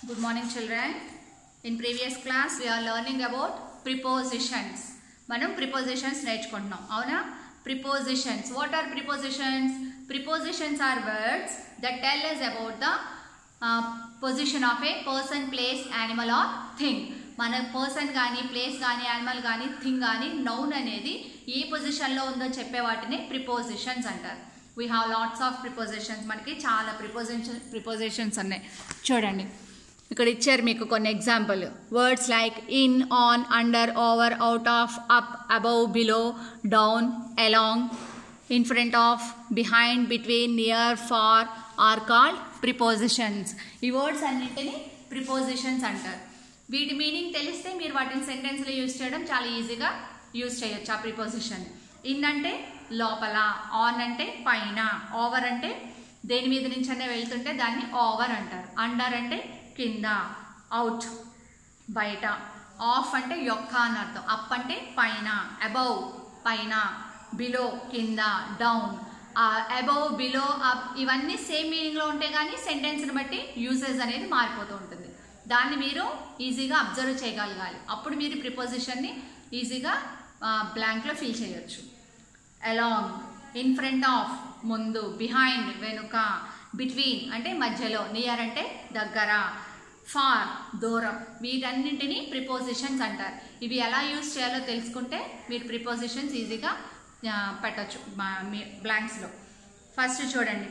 Good morning children. In previous class we are learning about prepositions. మనం prepositions నేర్చుకుంటున్నాం అవునా prepositions what are prepositions prepositions are words that tell us about the uh, position of a person place animal or thing మన person కానీ place కానీ animal కానీ thing కానీ noun అనేది ఏ పొజిషన్లో ఉందో చెప్పే వాటిని ప్రిపోజిషన్స్ అంటారు we have lots of prepositions మనకి చాలా ప్రిపోజిషన్ ప్రిపోజిషన్స్ ఉన్నాయి చూడండి ఇక్కడ ఇచ్చారు మీకు కొన్ని example words like in on under over out off up above below down along in front of behind between near far are called prepositions ఈ words అన్నింటినీ ప్రిపోజిషన్స్ అంటారు వీటి మీనింగ్ తెలిస్తే మీరు వాటిని సెంటెన్స్లో యూజ్ చేయడం చాలా ఈజీగా యూజ్ చేయొచ్చు ఆ ప్రిపోజిషన్ ఇన్ అంటే లోపల ఆన్ అంటే పైన ఓవర్ అంటే దేని మీద నుంచి అనే వెళ్తుంటే దాన్ని ఓవర్ అంటారు అండర్ అంటే కింద అవుట్ బయట ఆఫ్ అంటే యొక్క అని అర్థం అప్ అంటే పైన అబౌవ్ పైన బిలో కింద డౌన్ అబౌవ్ బిలో అప్ ఇవన్నీ సేమ్ మీనింగ్లో ఉంటే కానీ సెంటెన్స్ని బట్టి యూసేజ్ అనేది మారిపోతూ ఉంటుంది దాన్ని మీరు ఈజీగా అబ్జర్వ్ చేయగలగాలి అప్పుడు మీరు ప్రిపోజిషన్ని ఈజీగా బ్లాంక్లో ఫిల్ చేయొచ్చు అలాంగ్ ఇన్ ఫ్రంట్ ఆఫ్ ముందు బిహైండ్ వెనుక బిట్వీన్ అంటే మధ్యలో నియర్ అంటే దగ్గర ఫార్ దూరం వీటన్నింటినీ ప్రిపోజిషన్స్ అంటారు ఇవి ఎలా యూజ్ చేయాలో తెలుసుకుంటే మీరు ప్రిపోజిషన్స్ ఈజీగా పెట్టచ్చు బ్లాంక్స్లో ఫస్ట్ చూడండి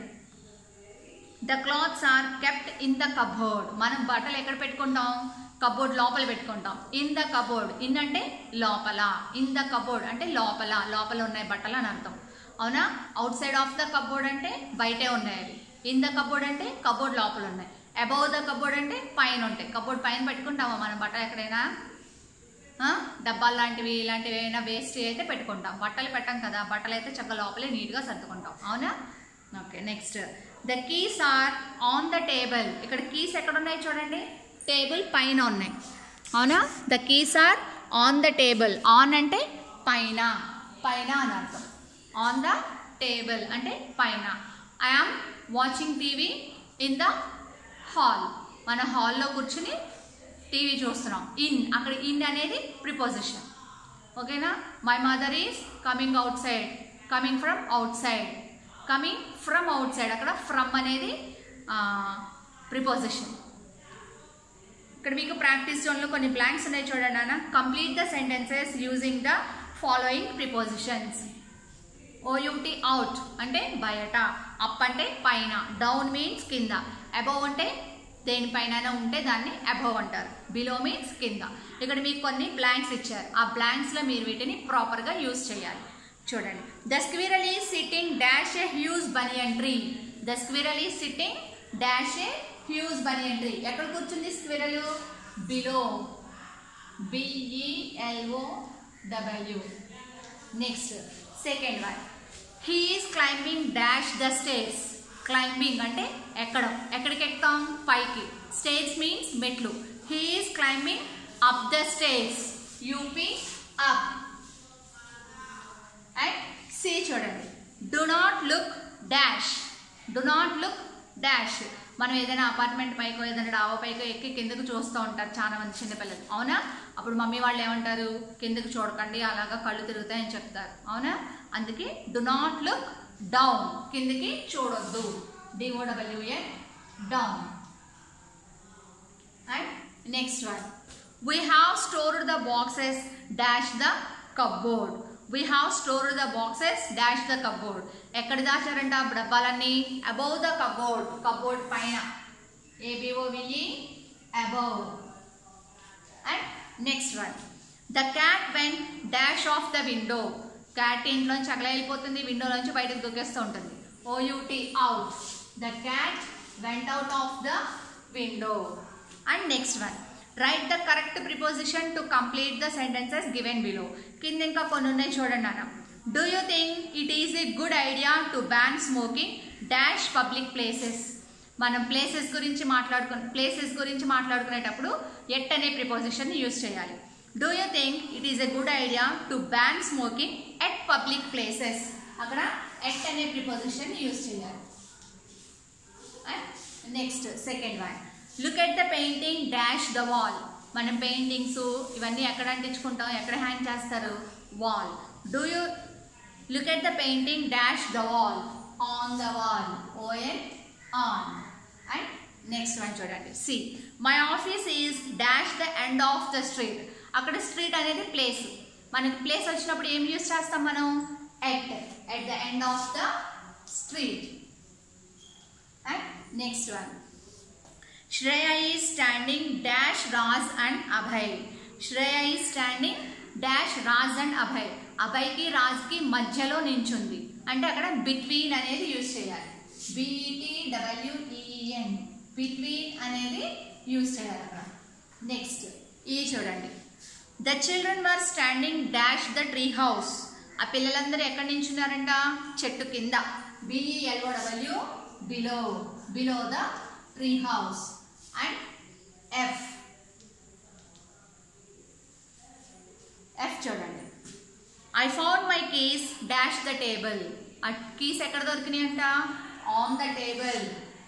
the clothes are kept in the cupboard మనం బట్టలు ఎక్కడ పెట్టుకుంటాం కబోర్డ్ లోపల పెట్టుకుంటాం ఇన్ ద కబోర్డ్ ఇన్ అంటే లోపల ఇన్ ద కబోర్డ్ అంటే లోపల లోపల ఉన్నాయి బట్టలు అని అర్థం అవునా outside of the cupboard అంటే బయటే ఉన్నాయి అవి ఇన్ ద కబోర్డ్ అంటే కబోర్డ్ లోపల ఉన్నాయి అబౌవ్ ద కబోర్డ్ అంటే పైన ఉంటాయి కబోర్డ్ పైన పెట్టుకుంటామా మనం బట్టలు ఎక్కడైనా డబ్బాలు లాంటివి ఇలాంటివి ఏమైనా వేస్ట్ అయితే పెట్టుకుంటాం బట్టలు పెట్టాం కదా బట్టలు అయితే చక్కగా లోపలే నీట్గా సర్దుకుంటాం అవునా okay next the keys are on the table ఇక్కడ కీస్ ఎక్కడ ఉన్నాయి చూడండి టేబుల్ పైన ఉన్నాయి అవునా the keys are on the table on అంటే పైన పైన అని అర్థం ఆన్ ద టేబుల్ అంటే పైన I am watching TV in the hall మన హాల్లో కూర్చుని టీవీ చూస్తున్నాం ఇన్ అక్కడ ఇన్ అనేది ప్రిపోజిషన్ ఓకేనా my mother is coming outside coming from outside coming from outside అక్కడ ఫ్రమ్ అనేది ప్రిపోజిషన్ ఇక్కడ మీకు ప్రాక్టీస్ జోన్లో కొన్ని బ్లాంక్స్ ఉన్నాయి చూడండి అన్న complete the sentences using the following prepositions OUT out అంటే బయట అప్ అంటే పైన డౌన్ మీన్స్ కింద అబౌవ్ అంటే దేనిపైన ఉంటే దాన్ని అబౌవ్ అంటారు బిలో మీన్స్ కింద ఇక్కడ మీకు కొన్ని బ్లాంక్స్ ఇచ్చారు ఆ బ్లాంక్స్లో మీరు వీటిని ప్రాపర్గా యూజ్ చేయాలి చూడండి the squirrel is sitting dash a huge banyan tree the squirrel is sitting dash a huge banyan tree ఎక్కడ కూర్చుంది squirrel below BELO W next second one he is climbing dash the stairs climbing అంటే ఎక్కడం ఎక్కడికి ఎక్కుతాం పైకి stairs means మెట్లు he is climbing up the stairs UP up and C చూడండి do not look dash do not look dash మనం ఏదైనా apartment పైకో ఏదైనా డాబా పైకో ఎక్కి కిందకు చూస్తూ ఉంటారు చాలా మంది చిన్నపిల్లలు అవునా అప్పుడు మమ్మీ వాళ్ళు ఏమంటారు కిందకు చూడకండి అలాగా కళ్ళు తిరుగుతాయని చెప్తారు అవునా అందుకే డు నాట్ లుక్ డౌన్ కిందకి చూడొద్దు DOWN down and next one we have stored the boxes dash the cupboard we have stored the boxes dash the cupboard ఎక్కడ దాచారంట డబ్బాలన్నీ అబౌవ్ ద కబ్బోర్డ్ కబ్బోర్డ్ పైన ABOVE above and next one the cat went dash of the window cat ఇంట్లోంచి అగల వెళ్ళిపోతుంది విండోలోంచి బయటకు దూకేస్తూ ఉంటుంది OUT out the cat went out of the window and next one write the correct preposition to complete the sentences given below కింద ఇంకా కొన్ని ఉన్నాయి చూడండి అన్న do you think it is a good idea to ban smoking dash public places మనం places గురించి మాట్లాడుకు places గురించి మాట్లాడుకునేటప్పుడు ఎట్ అనే ప్రిపోజిషన్ యూజ్ చేయాలి do you think it is a good idea to ban smoking at public places అక్కడ at అనే preposition use చేయాలి next second one look at the painting dash the wall మనం paintings ఇవన్నీ ఎక్కడ అంటించుకుంటాం ఎక్కడ హ్యాంగ్ చేస్తారు wall do you look at the painting dash the wall on the wall ON on and next one చూడండి C my office is dash the end of the street అక్కడ street అనేది place మనకి place వచ్చినప్పుడు ఏం use చేస్తాం మనం at at the end of the street and next one Shreya is standing dash Raj and Abhay Shreya is standing dash Raj and Abhay అభయ్కి రాజ్కి మధ్యలో నించుంది అంటే అక్కడ బిట్వీన్ అనేది యూజ్ చేయాలి బిఈటి డబ్ల్యూఈఎన్ బిట్వీన్ అనేది యూజ్ చేయాలి అక్కడ నెక్స్ట్ ఈ చూడండి the children were standing dash the tree house ఆ పిల్లలందరూ ఎక్కడి నించున్నారంట చెట్టు కింద BELO W below below the tree house and F F చూడండి I found my keys dash the table ఆ కీస్ ఎక్కడ దొరికినాయి అంట on the table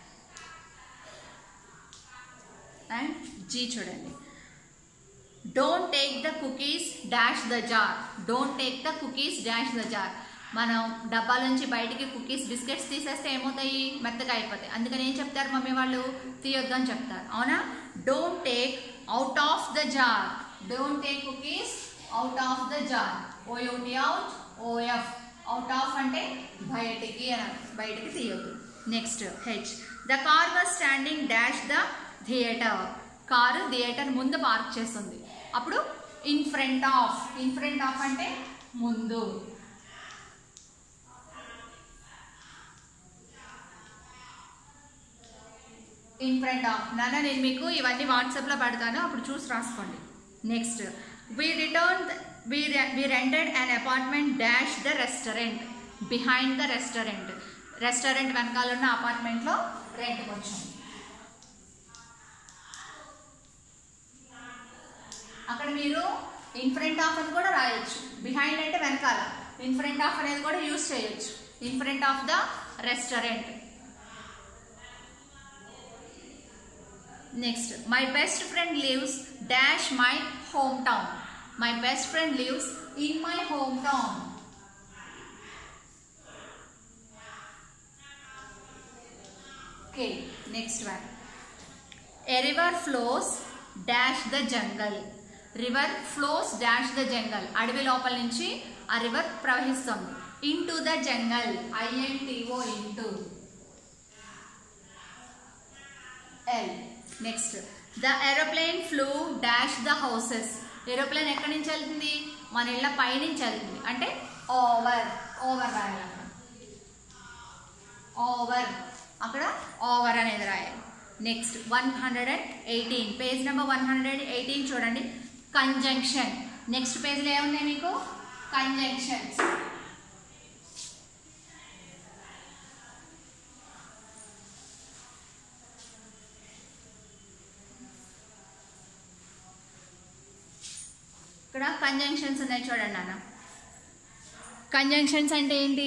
and G చూడండి don't take the cookies dash the jar don't take the cookies dash the jar మనం డబ్బాల నుంచి బయటికి కుకీస్ బిస్కెట్స్ తీసేస్తే ఏమవుతాయి మెత్తగా అయిపోతాయి అందుకని ఏం చెప్తారు మమ్మీ వాళ్ళు తీయొద్దు అని చెప్తారు అవునా don't take out of the jar don't take cookies out of the jar OUT out OF out of అంటే బయటికి అని అర్థం. బయటికి తీయొద్దు next H the car was standing dash the theatre car theatre ముందు పార్క్ చేస్తుంది అప్పుడు in front of in front of అంటే ముందు ఇన్ ఫ్రంట్ ఆఫ్ నాన్న నేను మీకు ఇవన్నీ వాట్సాప్లో పెడతాను అప్పుడు చూసి రాసుకోండి next we return we we rented an apartment dash the restaurant behind the restaurant restaurant వెనకాల ఉన్న అపార్ట్మెంట్లో రెంట్కి వచ్చాం అక్కడ మీరు ఇన్ ఫ్రంట్ ఆఫ్ అని కూడా రాయొచ్చు బిహైండ్ అంటే వెనకాల ఇన్ ఫ్రంట్ ఆఫ్ అనేది కూడా యూస్ చేయొచ్చు in front of the restaurant next my best friend lives dash my home town my best friend lives in my home town okay next one a river flows dash the jungle river flows dash the jungle అడవి లోపల నుంచి ఆ river ప్రవహిస్తుంది into the jungle INTO into L next the aeroplane flew dash the houses aeroplane ఎక్కడి నుంచి వెళ్తుంది మన ఇళ్ళ పైనుంచి వెళ్తుంది అంటే ఓవర్ ఓవర్ రాయాలి అక్కడ ఓవర్ అక్కడ ఓవర్ అనేది రాయాలి next one hundred and eighteen page number one hundred eighteen చూడండి కంజంక్షన్ నెక్స్ట్ పేజ్లో ఏమున్నాయి మీకు కంజంక్షన్స్ ఇక్కడ కంజంక్షన్స్ ఉన్నాయి చూడండి నాన్న కంజంక్షన్స్ అంటే ఏంటి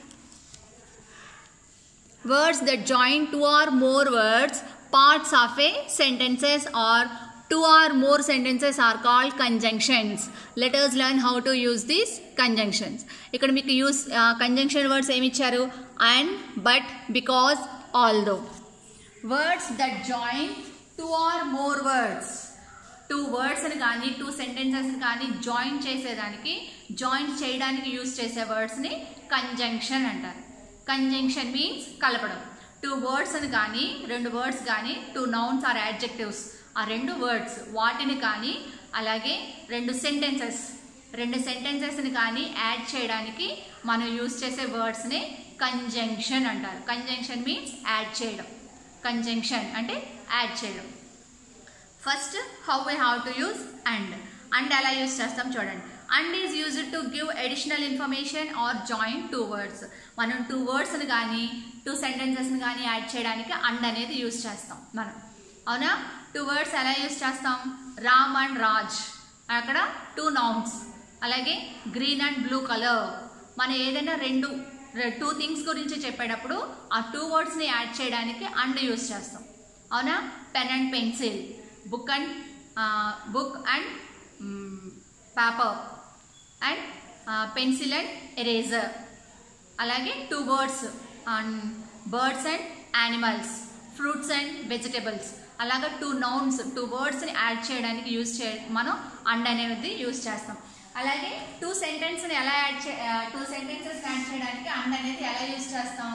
words that join two or more words parts of a sentences or two or more sentences are called conjunctions let us learn how to use these conjunctions ఇక్కడ మీకు యూస్ కంజంక్షన్ వర్డ్స్ ఏమి ఇచ్చారు and but because although words that join two or more words two వర్డ్స్ని కానీ two సెంటెన్సెస్ని కానీ join చేసేదానికి join చేయడానికి use చేసే వర్డ్స్ని కంజంక్షన్ అంటారు కంజంక్షన్ మీన్స్ కలపడం టూ వర్డ్స్ అని కానీ రెండు వర్డ్స్ కానీ టూ నౌన్స్ ఆర్ యాడ్జెక్టివ్స్ ఆ రెండు వర్డ్స్ వాటిని కానీ అలాగే రెండు సెంటెన్సెస్ రెండు సెంటెన్సెస్ని కానీ యాడ్ చేయడానికి మనం యూస్ చేసే వర్డ్స్ని కంజంక్షన్ అంటారు కంజంక్షన్ మీన్స్ యాడ్ చేయడం కంజంక్షన్ అంటే యాడ్ చేయడం first how we have to use and and ఎలా యూజ్ చేస్తాం చూడండి and is used to give additional information or join two words మనం టూ వర్డ్స్ని కానీ టూ సెంటెన్సెస్ని కానీ యాడ్ చేయడానికి అండ్ అనేది యూజ్ చేస్తాం మనం అవునా టూ వర్డ్స్ ఎలా యూజ్ చేస్తాం రామ్ అండ్ రాజ్ అక్కడ టూ నౌన్స్ అలాగే గ్రీన్ అండ్ బ్లూ కలర్ మనం ఏదైనా రెండు టూ థింగ్స్ గురించి చెప్పేటప్పుడు ఆ టూ వర్డ్స్ని యాడ్ చేయడానికి అండ్ యూజ్ చేస్తాం అవునా pen and pencil book and book and paper and pencil and eraser అలాగే two birds and birds and animals fruits and vegetables అలాగే టూ నౌన్స్ టూ వర్డ్స్ని యాడ్ చేయడానికి యూజ్ చే మనం అండ్ అనేది యూజ్ చేస్తాం అలాగే టూ సెంటెన్స్ని ఎలా యాడ్ చే టూ సెంటెన్సెస్ యాడ్ చేయడానికి అండ్ అనేది ఎలా యూజ్ చేస్తాం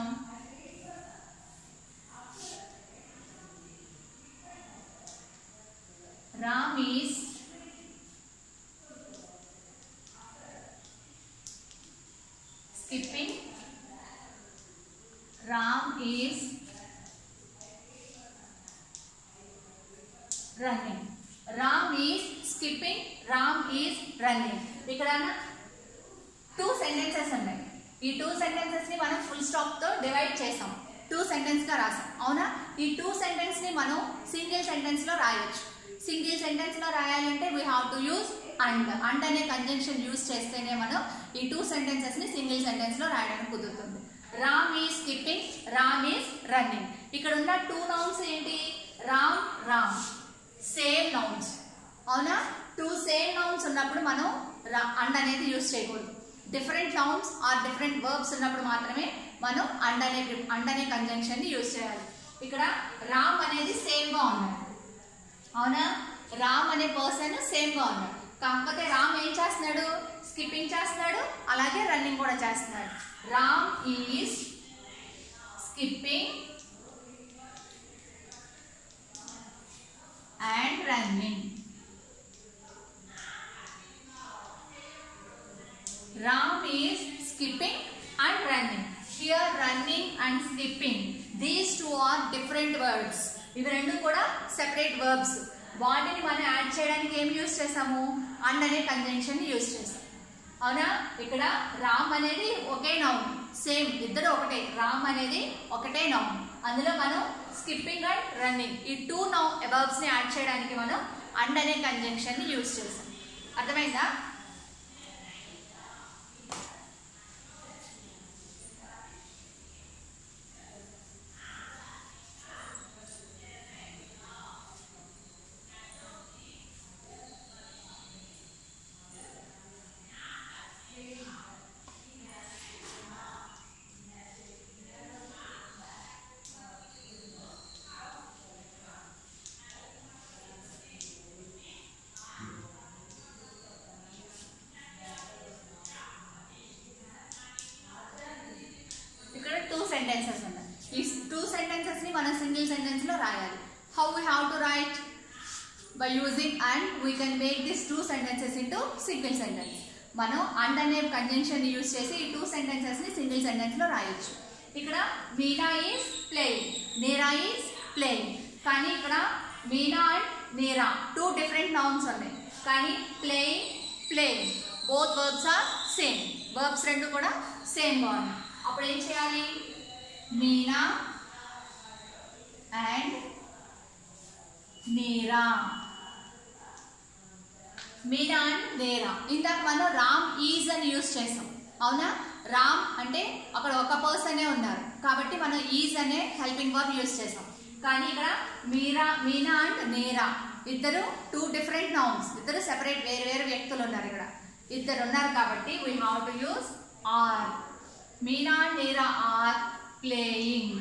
Ram is skipping ram is running ram is skipping ram is running ఇక్కడ టూ సెంటెన్సెస్ ఉన్నాయి ఈ టూ సెంటెన్సెస్ ని మనం ఫుల్ స్టాప్ తో డివైడ్ చేసాం టూ సెంటెన్స్ గా రాసాం అవునా ఈ టూ సెంటెన్స్ ని మనం సింగిల్ సెంటెన్స్ లో రాయొచ్చు సింగిల్ సెంటెన్స్ లో రాయాలంటే we have to use and and అనే కంజంక్షన్ యూజ్ చేస్తేనే మనం ఈ టూ సెంటెన్సెస్ ని సింగిల్ సెంటెన్స్ లో రాయడానికి కుదురుతుంది రామ్ ఈ స్కిప్పింగ్ రామ్ ఈస్ రన్నింగ్ ఇక్కడ ఉన్న టూ నౌన్స్ ఏంటి రామ్ రామ్ సేమ్ నౌన్స్ అవునా టూ సేమ్ నౌన్స్ ఉన్నప్పుడు మనం అండ్ అనేది యూజ్ చేయకూడదు different nouns or different verbs ఉన్నప్పుడు మాత్రమే మనం అండ్ అనే అండ్ అనే కంజంక్షన్ ని యూజ్ చేయాలి ఇక్కడ రామ్ అనేది సేమ్ గా ఉన్నాడు అవునా రామ్ అనే పర్సన్ సేమ్ గా ఉన్నాడు కాకపోతే రామ్ ఏం చేస్తున్నాడు స్కిప్పింగ్ చేస్తున్నాడు అలాగే రన్నింగ్ కూడా చేస్తున్నాడు Ram is skipping and running Ram is skipping and running. Here running and skipping. These two are different words. ఇవి రెండు కూడా సెపరేట్ వర్బ్స్ వాటిని మనం యాడ్ చేయడానికి ఏం యూజ్ చేసాము అండ్ అనే కంజంక్షన్ యూజ్ చేసాం అవునా ఇక్కడ రామ్ అనేది ఒకే నౌన్ సేమ్ ఇద్దరు ఒకటే రామ్ అనేది ఒకటే నౌన్ అందులో మనం స్కిప్పింగ్ అండ్ రన్నింగ్ ఈ టూ నౌ వర్బ్స్ ని యాడ్ చేయడానికి మనం అండ్ అనే కంజంక్షన్ ని యూజ్ చేసాం అర్థమైందా ఇక్కడ టూ సెంటెన్సెస్ ఉన్నాయి ఈ టూ సెంటెన్సెస్ ని మనం సింగిల్ సెంటెన్స్ లో రాయాలి how we have to write by using and we can make this two sentences into single sentence మనం అండ్ అనే కంజంక్షన్ యూజ్ చేసి ఈ టూ సెంటెన్సెస్ ని సింగిల్ సెంటెన్స్ లో రాయొచ్చు ఇక్కడ Meena is playing Neera is playing కానీ ఇక్కడ Meena and Neera two different nouns ఉన్నాయి కానీ playing playing both verbs are same verbs రెండు కూడా సేమ్ గా ఉన్నాయి అప్పుడు ఏం చేయాలి మీనా అండ్ నేరా మీనా అండ్ నేరా ఇందాక మనం రామ్ ఈజ్ అని యూజ్ చేసాం అవునా రామ్ అంటే అక్కడ ఒక పర్సనే ఉన్నారు కాబట్టి మనం ఈజ్ అనే హెల్పింగ్ వర్బ్ యూజ్ చేసాం కానీ ఇక్కడ మీరా మీనా అండ్ నేరా ఇద్దరు టూ డిఫరెంట్ నౌన్స్ ఇద్దరు సెపరేట్ వేరు వేరు వ్యక్తులు ఉన్నారు ఇక్కడ ఇద్దరు ఉన్నారు కాబట్టి we have to use are Meena and Neera are playing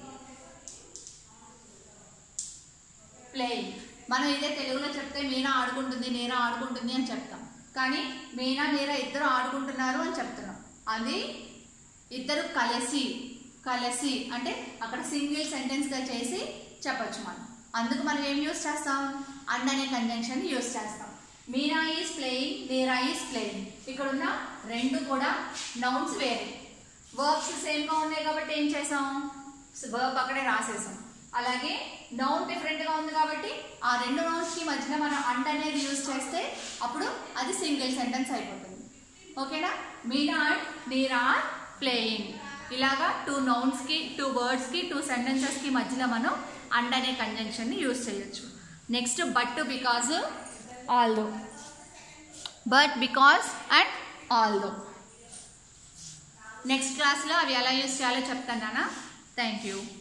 playing మనం ఇదే తెలుగులో చెప్తే మీనా ఆడుకుంటుంది నేరా ఆడుకుంటుంది అని చెప్తాం కానీ మీనా నేరా ఇద్దరు ఆడుకుంటున్నారు అని చెప్తున్నాం అది ఇద్దరు కలిసి కలిసి అంటే అక్కడ సింగిల్ సెంటెన్స్గా చేసి చెప్పొచ్చు మనం అందుకు మనం ఏం యూస్ చేస్తాం అండ్ అనే కంజంక్షన్ యూస్ చేస్తాం Meena is playing Neera is playing ఇక్కడ ఉన్న రెండు కూడా నౌన్స్ వేరే వర్బ్స్ సేమ్గా ఉన్నాయి కాబట్టి ఏం చేసాం వర్బ్ అక్కడే రాసేసాం అలాగే నౌన్ డిఫరెంట్ గా ఉంది కాబట్టి ఆ రెండు నౌన్స్ కి మధ్యన మనం అండ్ అనేది యూజ్ చేస్తే అప్పుడు అది సింగిల్ సెంటెన్స్ అయిపోతుంది ఓకేనా Meena and Neera are playing ఇలాగా టూ నౌన్స్ కి టూ వర్డ్స్ కి టూ సెంటెన్సెస్ కి మధ్యలో మనం అండ్ అనే కంజంక్షన్ ని యూజ్ చేయొచ్చు next but because although but because and although next క్లాస్లో అవి ఎలా యూజ్ చేయాలో చెప్తానా థ్యాంక్ యూ